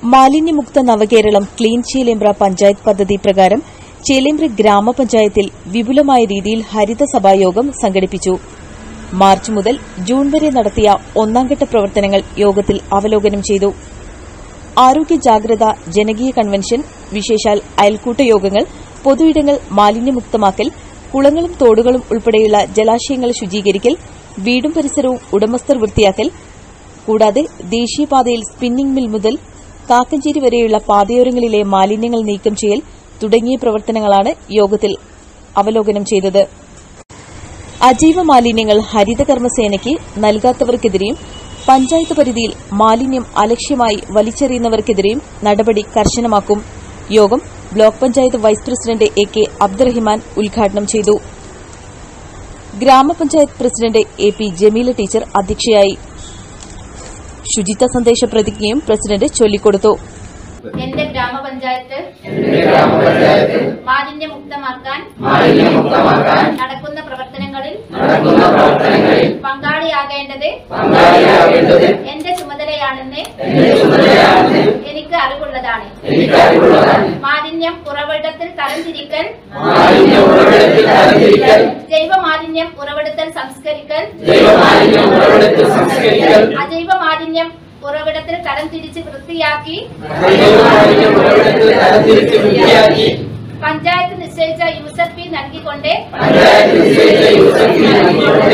മാലിന്യമുക്ത നവകേരളം ക്ലീൻ ചേലേമ്പ്ര പഞ്ചായത്ത് പദ്ധതി പ്രകാരം ചേലേമ്പ്ര ഗ്രാമപഞ്ചായത്തിൽ വിപുലമായ രീതിയിൽ ഹരിതസഭായോഗം സംഘടിപ്പിച്ചു മാർച്ച് മുതൽ ജൂൺ വരെ നടത്തിയ ഒന്നാംഘട്ട പ്രവർത്തനങ്ങൾ യോഗത്തിൽ അവലോകനം ചെയ്തു ആരോഗ്യ ജാഗ്രത ജനകീയ കൺവെൻഷൻ വിശേഷാൽ അയൽക്കൂട്ട യോഗങ്ങൾ പൊതുയിടങ്ങൾ മാലിന്യമുക്തമാക്കൽ കുളങ്ങളും തോടുകളും ഉൾപ്പെടെയുള്ള ജലാശയങ്ങൾ ശുചീകരിക്കൽ വീടും പരിസരവും ഉടമസ്ഥർ വൃത്തിയാക്കൽ കൂടാതെ ദേശീയപാതയിൽ സ്പിന്നിംഗ് മിൽ മുതൽ കാക്കഞ്ചേരി വരെയുള്ള പാതയോരങ്ങളിലെ മാലിന്യങ്ങൾ നീക്കം ചെയ്യൽ തുടങ്ങിയ പ്രവർത്തനങ്ങളാണ് യോഗത്തിൽ അവലോകനം ചെയ്തത് അജൈവ മാലിന്യങ്ങൾ ഹരിതകർമ്മസേനയ്ക്ക് നൽകാത്തവർക്കെതിരെയും പഞ്ചായത്ത് പരിധിയിൽ മാലിന്യം അലക്ഷ്യമായി വലിച്ചെറിയുന്നവർക്കെതിരെയും നടപടി കർശനമാക്കും യോഗം block panchayat vice president A K Abdurahiman ഉദ്ഘാടനം ചെയ്തു ഗ്രാമപഞ്ചായത്ത് president A P Jameela teacher അധ്യക്ഷയായി ശുചിത്വ സന്ദേശ പ്രതിജ്ഞയും പ്രസിഡന്റ് ചൊല്ലിക്കൊടുത്തു എന്റെ ഗ്രാമപഞ്ചായത്ത് മാലിന്യമുക്തമാക്കാൻ മാലിന്യമുക്തമാക്കാൻ നടക്കുന്ന പ്രവർത്തനങ്ങളിൽ നടക്കുന്ന പ്രവർത്തനങ്ങളിൽ പങ്കാളിയാകേണ്ടത് പങ്കാളിയാവേണ്ടത് എന്റെ ചുമതലയാണെന്ന് എന്റെ ചുമതലയാണെന്ന് എനിക്ക് അറിവുള്ളതാണ് എനിക്ക് അറിവുള്ളതാണ് മാലിന്യം ഉറവിടത്തിൽ തരംതിരിക്കൽ മാലിന്യ ഉറവിടത്തിൽ തരംതിരിക്കൽ ജൈവ മാലിന്യം ഉറവിടത്തിൽ സംസ്കരിക്കൽ ജൈവമാലിന്യ ഉറവിടത്തിൽ സംസ്കരിക്കൽ അജൈവ മാലിന്യം ഉറവിടത്തിൽ തരംതിരിച്ച് വൃത്തിയാക്കി ജൈവമാലിന്യ ഉറവിടത്തിൽ തരംതിരിച്ച് വൃത്തിയാക്കി പഞ്ചായത്ത് നിശ്ചയിച്ച യൂസർ ഫീ നൽകിക്കൊണ്ട് പഞ്ചായത്ത് നിശ്ചയിച്ച യൂസർ ഫീ നൽകിക്കൊണ്ട്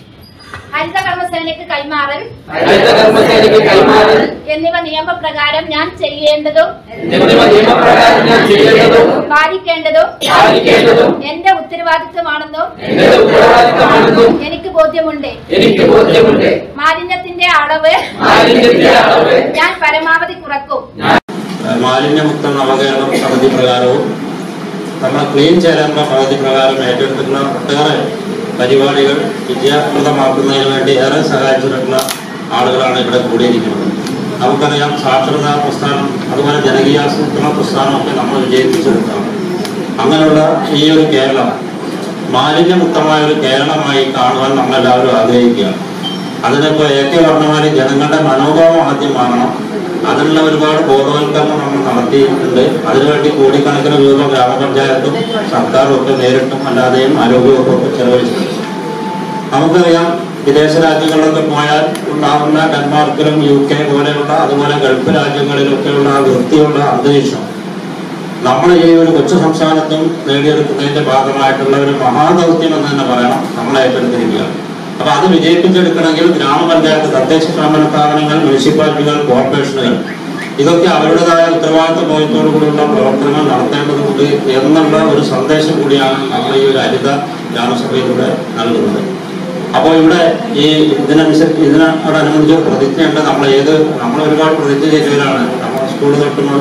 ഹരിതകർമ്മസേനയ്ക്ക് കൈമാറൽ ഹരിതകർമ്മസേനയ്ക്ക് കൈമാറൽ എന്നിവ നിയമപ്രകാരം ഞാൻ ചെയ്യേണ്ടതും എന്നിവ നിയമപ്രകാരം ഞാൻ ചെയ്യേണ്ടതും പാലിക്കേണ്ടതും പാലിക്കേണ്ടതും എന്റെ ഉത്തരവാദിത്വമാണെന്നും എന്റെ ഉത്തരവാദിത്തമാണെന്നും എനിക്ക് ബോധ്യമുണ്ട് എനിക്ക് ബോധ്യമുണ്ട് മാലിന്യത്തിന്റെ അളവ് മാലിന്യത്തിന്റെ അളവ് ഞാൻ പരമാവധി കുറക്കും മാലിന്യമുക്ത നവകേരളം പദ്ധതി പ്രകാരവും നമ്മൾ ക്ലീൻ ചേരേണ്ട പദ്ധതി പ്രകാരം ഏറ്റെടുത്തിട്ടുള്ള ഒട്ടേറെ പരിപാടികൾ വിദ്യാകൃതമാക്കുന്നതിന് വേണ്ടി ഏറെ സഹായിച്ചിട്ടുള്ള ആളുകളാണ് ഇവിടെ കൂടിയിരിക്കുന്നത് നമുക്കറിയാം സാക്ഷരതാ പ്രസ്ഥാനം അതുപോലെ ജനകീയാസൂത്രണ പ്രസ്ഥാനമൊക്കെ നമ്മൾ വിജയിപ്പിച്ചെടുത്താണ് അങ്ങനെയുള്ള ഈ ഒരു കേരളം മാലിന്യമുക്തമായ ഒരു കേരളമായി കാണുവാൻ നമ്മളെല്ലാവരും ആഗ്രഹിക്കുകയാണ് അതിനിപ്പോൾ എ കെ പറഞ്ഞമാതിരി ജനങ്ങളുടെ മനോഭാവം ആദ്യം മാറണം അതിനുള്ള ഒരുപാട് ബോധവൽക്കരണം നമ്മൾ നടത്തിയിട്ടുണ്ട് അതിനുവേണ്ടി കോടിക്കണക്കിന് രൂപ ഗ്രാമപഞ്ചായത്തും സർക്കാരും ഒക്കെ നേരിട്ടും അല്ലാതെയും ആരോഗ്യവകുപ്പൊക്കെ ചെലവഴിച്ചിട്ടുണ്ട് നമുക്കറിയാം വിദേശ രാജ്യങ്ങളിലൊക്കെ പോയാൽ ഉണ്ടാകുന്ന ഡെൻമാർക്കിലും യു കെ പോലെയുള്ള അതുപോലെ ഗൾഫ് രാജ്യങ്ങളിലൊക്കെയുള്ള ആ വൃത്തിയുള്ള അന്തരീക്ഷം നമ്മൾ ഈ ഒരു കൊച്ചു സംസ്ഥാനത്തും നേടിയെടുക്കുന്നതിന്റെ ഭാഗമായിട്ടുള്ള ഒരു മഹാദൗത്യം എന്ന് തന്നെ പറയണം നമ്മൾ ഏറ്റെടുത്തിരിക്കുകയാണ് അപ്പൊ അത് വിജയിപ്പിച്ചെടുക്കണമെങ്കിൽ ഗ്രാമപഞ്ചായത്ത് തദ്ദേശ സ്ഥാപന സ്ഥാപനങ്ങൾ മുനിസിപ്പാലിറ്റികൾ കോർപ്പറേഷനുകൾ ഇതൊക്കെ അവരുടേതായ ഉത്തരവാദിത്ത ബോധത്തോടു കൂടിയുള്ള പ്രവർത്തനങ്ങൾ നടത്തേണ്ടതുണ്ട് എന്നുള്ള ഒരു സന്ദേശം കൂടിയാണ് നമ്മൾ ഈ ഒരു ഹരിത ഗ്രാമസഭയിലൂടെ നൽകുന്നത് അപ്പോൾ ഇവിടെ ഈ ഇതിനനുസരിച്ച് ഇതിനോടനുബന്ധിച്ച് പ്രതിജ്ഞയുണ്ട് നമ്മൾ ഏത് നമ്മൾ ഒരുപാട് പ്രതിജ്ഞ ചെയ്തവരാണ് നമ്മൾ സ്കൂൾ തൊട്ടുമ്പോൾ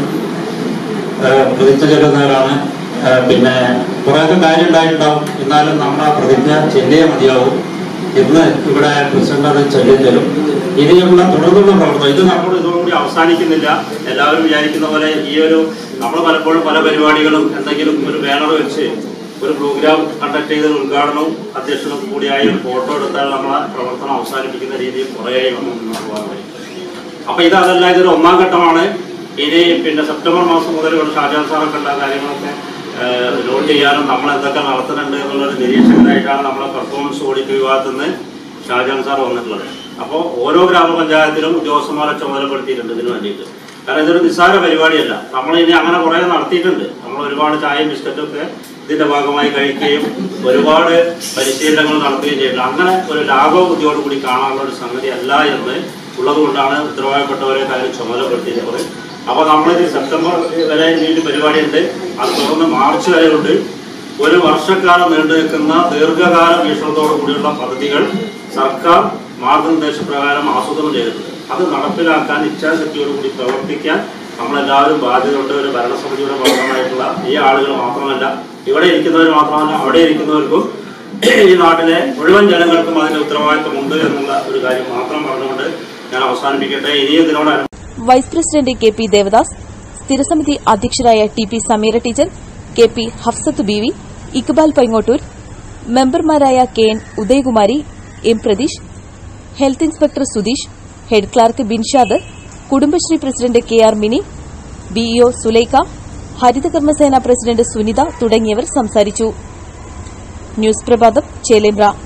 ഏഹ് പ്രതിജ്ഞ ചെല്ലുന്നവരാണ് ഏഹ് പിന്നെ കുറേയൊക്കെ കാര്യം ഉണ്ടായിട്ടുണ്ടാവും എന്നാലും നമ്മൾ ആ പ്രതിജ്ഞ ചെല്ലിയേ മതിയാവും ഇന്ന് ഇവിടെ പ്രസിഡന്റ് അത് ചൊല്ലി തരും ഇനിയുള്ള തുടർന്നുള്ള പ്രവർത്തനം ഇത് നമ്മൾ ഇതോടുകൂടി അവസാനിക്കുന്നില്ല എല്ലാവരും വിചാരിക്കുന്ന പോലെ ഈ ഒരു നമ്മൾ പലപ്പോഴും പല പരിപാടികളും എന്തെങ്കിലും ഒരു ബാനർ വെച്ച് ഒരു പ്രോഗ്രാം കണ്ടക്ട് ചെയ്ത് ഉദ്ഘാടനവും അധ്യക്ഷനും കൂടിയായി ഒരു ഫോട്ടോ എടുത്താൽ നമ്മളെ പ്രവർത്തനം അവസാനിപ്പിക്കുന്ന രീതിയിൽ കുറേയായി വന്നു മുന്നോട്ട് പോകാൻ കഴിയും അപ്പൊ ഇത് അതല്ല ഇതൊരു ഒന്നാം ഘട്ടമാണ് ഇനി പിന്നെ സെപ്റ്റംബർ മാസം മുതൽ ഇവിടെ ഷാജാൻ സാറൊക്കെ ഉള്ള കാര്യങ്ങളൊക്കെ നോട്ട് ചെയ്യാനും നമ്മൾ എന്തൊക്കെ നടത്തുന്നുണ്ട് എന്നുള്ളൊരു നിരീക്ഷകനായിട്ടാണ് നമ്മളെ പെർഫോമൻസ് ഓഡിറ്റ് വിഭാഗത്തിൽ നിന്ന് ഷാജാൻ സാർ വന്നിട്ടുള്ളത് അപ്പോൾ ഓരോ ഗ്രാമപഞ്ചായത്തിലും ഉദ്യോഗസ്ഥന്മാരെ ചുമതലപ്പെടുത്തിയിട്ടുണ്ട് ഇതിനു വേണ്ടിയിട്ട് കാരണം ഇതൊരു നിസ്സാര പരിപാടിയല്ല നമ്മൾ ഇനി അങ്ങനെ കുറേ നടത്തിയിട്ടുണ്ട് നമ്മൾ ഒരുപാട് ചായയും ബിസ്ക്കറ്റും ഒക്കെ ഇതിന്റെ ഭാഗമായി കഴിക്കുകയും ഒരുപാട് പരിശീലനങ്ങൾ നടത്തുകയും ചെയ്യുന്നുണ്ട് അങ്ങനെ ഒരു ലാഘവബുദ്ധിയോട് കൂടി കാണാനുള്ള ഒരു സംഗതി അല്ല എന്ന് ഉള്ളതുകൊണ്ടാണ് ഉത്തരവാദപ്പെട്ടവരെ കാര്യം ചുമതലപ്പെടുത്തിയിട്ടുള്ളത് അപ്പൊ നമ്മളിത് സെപ്റ്റംബർ വരെ ഈ പരിപാടിയുണ്ട് അത് തുടർന്ന് മാർച്ച് വരെ ഉണ്ട് ഒരു വർഷക്കാലം നീണ്ടു നിൽക്കുന്ന ദീർഘകാല വീക്ഷണത്തോടു കൂടിയുള്ള പദ്ധതികൾ സർക്കാർ മാർഗനിർദ്ദേശപ്രകാരം ആസൂത്രണം ചെയ്തിട്ടുണ്ട് അത് നടപ്പിലാക്കാൻ ഇച്ഛാശക്തിയോടുകൂടി പ്രവർത്തിക്കാൻ നമ്മളെല്ലാവരും ബാധ്യതയുണ്ട് ഒരു ഭരണസമിതിയുടെ ഭാഗമായിട്ടുള്ള ഈ ആളുകൾ മാത്രമല്ല ഇവിടെ ഇരിക്കുന്നവർ മാത്രമല്ല അവിടെ ഇരിക്കുന്നവർക്കും ഈ നാട്ടിലെ മുഴുവൻ ജനങ്ങൾക്കും അതിന്റെ ഉത്തരവാദിത്വമുണ്ട് എന്നുള്ള ഒരു കാര്യം മാത്രം പറഞ്ഞുകൊണ്ട് ഞാൻ അവസാനിപ്പിക്കട്ടെ ഇനി ഇതിനോട് vice president K P Devadas സ്ഥിരസമിതി അധ്യക്ഷരായ T P Sameera teacher K P Hafsath B V Iqbal Paingottoor മെമ്പർമാരായ K N Udayakumari M Pratheesh health inspector Sudheesh head clerk Binshad Kudumbashree president K R Mini BEO Sulaikha ഹരിതകർമ്മസേന പ്രസിഡന്റ് സുനിത തുടങ്ങിയവർ സംസാരിച്ചു ന്യൂസ് പ്രഭാതം ചേലേമ്പ്ര